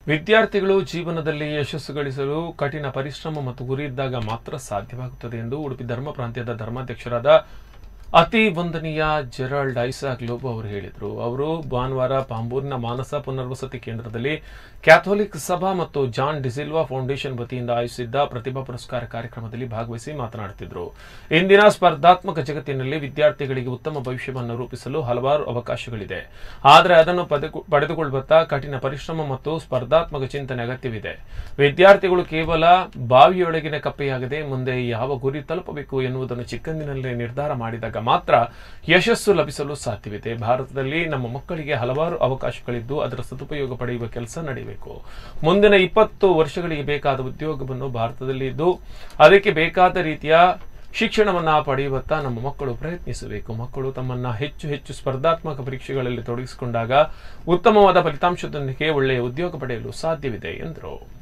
ವಿದ್ಯಾರ್ಥಿಗಳು ಜೀವನದಲ್ಲಿ ಯಶಸ್ಸು ಗಳಿಸಲು ಕಠಿಣ ಪರಿಶ್ರಮ ಮತ್ತು ಗುರಿ ಇದ್ದಾಗ ಮಾತ್ರ ಸಾಧ್ಯವಾಗುತ್ತದೆ ಎಂದು ಉಡುಪಿ ಧರ್ಮ ಪ್ರಾಂತ್ಯದ ಧರ್ಮಾಧ್ಯಕ್ಷರಾದ ಅತಿ ವಂದನೀಯ ಜೆರಾಲ್ಡ್ ಐಸಾಕ್ ಲೋಬೋ ಅವರು ಹೇಳಿದರು ಅವರು ಭಾನುವಾರ ಪಾಂಬೂರಿನ ಮಾನಸ ಪುನರ್ವಸತಿ ಕೇಂದ್ರದಲ್ಲಿ ಕ್ಯಾಥೋಲಿಕ್ ಸಭಾ ಮತ್ತು ಜಾನ್ ಡಿಸಿಲ್ವಾ ಫೌಂಡೇಶನ್ ವತಿಯಿಂದ ಆಯೋಜಿಸಿದ್ದ ಪ್ರತಿಭಾ ಪುರಸ್ಕಾರ ಕಾರ್ಯಕ್ರಮದಲ್ಲಿ ಭಾಗವಹಿಸಿ ಮಾತನಾಡುತ್ತಿದ್ದರು ಇಂದಿನ ಸ್ಪರ್ಧಾತ್ಮಕ ಜಗತ್ತಿನಲ್ಲಿ ವಿದ್ಯಾರ್ಥಿಗಳಿಗೆ ಉತ್ತಮ ಭವಿಷ್ಯವನ್ನು ರೂಪಿಸಲು ಹಲವಾರು ಅವಕಾಶಗಳಿದೆ ಆದರೆ ಅದನ್ನು ಪಡೆದು- ಪಡೆದುಕೊಳ್ಳುತ್ತಾ ಕಠಿಣ ಪರಿಶ್ರಮ ಮತ್ತು ಸ್ಪರ್ಧಾತ್ಮಕ ಚಿಂತನೆ ಅಗತ್ಯವಿದೆ ವಿದ್ಯಾರ್ಥಿಗಳು ಕೇವಲ ಬಾವಿಯೊಳಗಿನ ಕಪ್ಪೆಯಾಗದೆ ಮುಂದೆ ಯಾವ ಗುರಿ ತಲುಪಬೇಕು ಎನ್ನುವುದನ್ನು ಚಿಕ್ಕಂದಿನಲ್ಲೇ ನಿರ್ಧಾರ ಮಾಡಿದಾಗ ಮಾತ್ರ ಯಶಸ್ಸು ಲಭಿಸಲು ಸಾಧ್ಯವಿದೆ ಭಾರತದಲ್ಲಿ ನಮ್ಮ ಮಕ್ಕಳಿಗೆ ಹಲವಾರು ಅವಕಾಶಗಳಿದ್ದು ಅದರ ಸದುಪಯೋಗ ಪಡೆಯುವ ಕೆಲಸ ನಡೆಯಬೇಕು ಮುಂದಿನ ಇಪ್ಪತ್ತು ವರ್ಷಗಳಿಗೆ ಬೇಕಾದ ಉದ್ಯೋಗವನ್ನು ಭಾರತದಲ್ಲಿ ಇದ್ದು ಅದಕ್ಕೆ ಬೇಕಾದ ರೀತಿಯ ಶಿಕ್ಷಣವನ್ನ ಪಡೆಯುವತ್ತ ನಮ್ಮ ಮಕ್ಕಳು ಪ್ರಯತ್ನಿಸಬೇಕು ಮಕ್ಕಳು ತಮ್ಮನ್ನ ಹೆಚ್ಚು ಹೆಚ್ಚು ಸ್ಪರ್ಧಾತ್ಮಕ ಪರೀಕ್ಷೆಗಳಲ್ಲಿ ತೊಡಗಿಸಿಕೊಂಡಾಗ ಉತ್ತಮವಾದ ಫಲಿತಾಂಶದೊಂದಿಗೆ ಒಳ್ಳೆಯ ಉದ್ಯೋಗ ಪಡೆಯಲು ಸಾಧ್ಯವಿದೆ ಎಂದರು